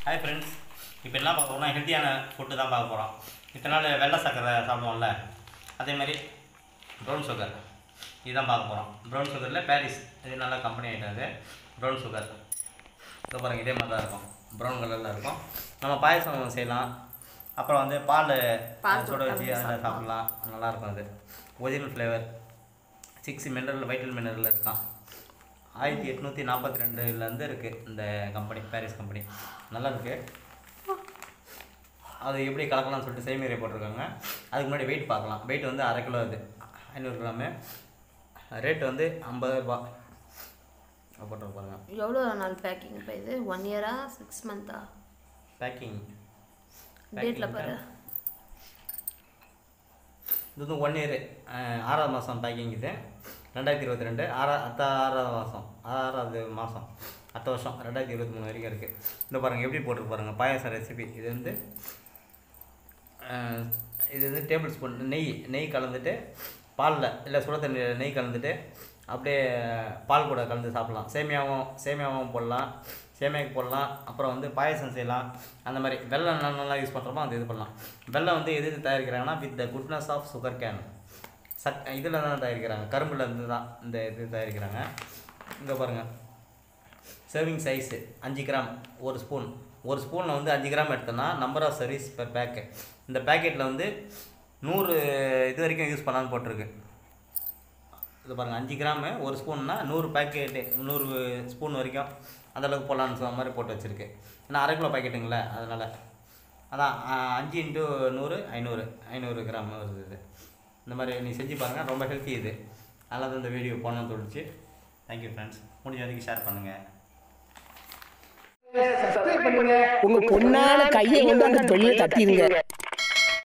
hi friends இப்போ என்ன பார்க்க போகிறோம்னா ஹெல்த்தியான ஃபுட்டு தான் பார்க்க போகிறோம் இத்தனை நாள் வெள்ளை சக்கரை சாப்பிடுவோம்ல அதே மாதிரி ப்ரௌன் சுகர் இதுதான் பார்க்க போகிறோம் ப்ரௌன் சுகரில் பாரிஸ் இது நல்ல கம்பெனி ஐட்டம் இது ப்ரௌன் சுகர் இதோ பாருங்க இதே மாதிரி தான் இருக்கும் ப்ரௌன் கலரில் இருக்கும் நம்ம பாயசம் செய்யலாம் அப்புறம் வந்து பால் பால் சுட வச்சு போட்டு அதில் சாப்பிட்லாம் நல்லாயிருக்கும் அது original flavour six mineral vital mineral இருக்கான் ஆயிரத்தி எட்நூற்றி நாற்பத்தி ரெண்டுலேருந்து இருக்குது இந்த கம்பெனி பாரிஸ் கம்பெனி நல்லா இருக்கு அது எப்படி கலக்கலாம்னு சொல்லிட்டு செய்முறை போட்டிருக்காங்க அதுக்கு முன்னாடி வெயிட் பார்க்கலாம் வெயிட் வந்து அரை கிலோ இது ஐநூறு கிராமு ரேட் வந்து ஐம்பது ரூபா போட்டு பாருங்க எவ்வளோ நாள் பேக்கிங் இப்போ இது ஒன் இயரா சிக்ஸ் மந்த்தா பேக்கிங் டேட்டில் பாரு இது வந்து ஒன் இயரு ஆறாவது மாதம் பேக்கிங் இது ரெண்டாயிரத்தி இருபத்தி ரெண்டு ஆறா அத்த ஆறாவது மாதம் ஆறாவது மாதம் அடுத்த வருஷம் ரெண்டாயிரத்தி இருபத்தி மூணு வரைக்கும் இருக்குது இந்த பாருங்கள் எப்படி போட்டிருக்கு பாருங்கள் பாயாசம் ரெசிபி இது வந்து அஹ், இது வந்து டேபிள் ஸ்பூன் நெய் நெய் கலந்துட்டு பாலில் இல்லை சுட தண்ணியில் நெய் கலந்துட்டு அப்படியே பால் கூட கலந்து சாப்பிட்லாம் சேமியாவும் சேமியாவும் போடலாம் சேமியாவுக்கு போடலாம் அப்புறம் வந்து பாயசம் செய்யலாம் அந்த மாதிரி வெள்ளம் நல்லா யூஸ் பண்ணுறோமோ அது இது பண்ணலாம் வெள்ளம் வந்து எது எது தயாரிக்கிறாங்கன்னா with the goodness of sugarcane சக் இதில் தான் தயாரிக்கிறாங்க கரும்புல இருந்து தான் இந்த இது தயாரிக்கிறாங்க இங்கே பாருங்கள் சர்விங் சைஸு அஞ்சு கிராம் ஒரு ஸ்பூன் ஒரு ஸ்பூனில் வந்து அஞ்சு கிராம் எடுத்தோன்னா number of service per pack இந்த பேக்கெட்டில் வந்து நூறு இது வரைக்கும் யூஸ் பண்ணலான்னு போட்டிருக்கு இது பாருங்கள் அஞ்சு கிராமு ஒரு ஸ்பூன்னா நூறு பேக்கெட்டு நூறு ஸ்பூன் வரைக்கும் அந்த அளவுக்கு போடலான்னு சொன்ன மாதிரி போட்டு வச்சுருக்கு ஏன்னா அரை கிலோ பேக்கெட்டுங்களே அதனால் அதான் ஆ, அஞ்சு இன்ட்டு நூறு ஐநூறு ஐநூறு கிராம் வருது இது இந்த மாதிரி நீ செஞ்சு பாருங்கள் ரொம்ப ஹெல்த்தி இது அதனால தான் இந்த வீடியோ போடணும்னு தோணுச்சு தேங்க்யூ ஃப்ரெண்ட்ஸ் முடிஞ்ச வரைக்கும் ஷேர் பண்ணுங்கள் உங்க பொண்ணால கையை கொண்டு அந்த தொழிலை தட்டிடுங்க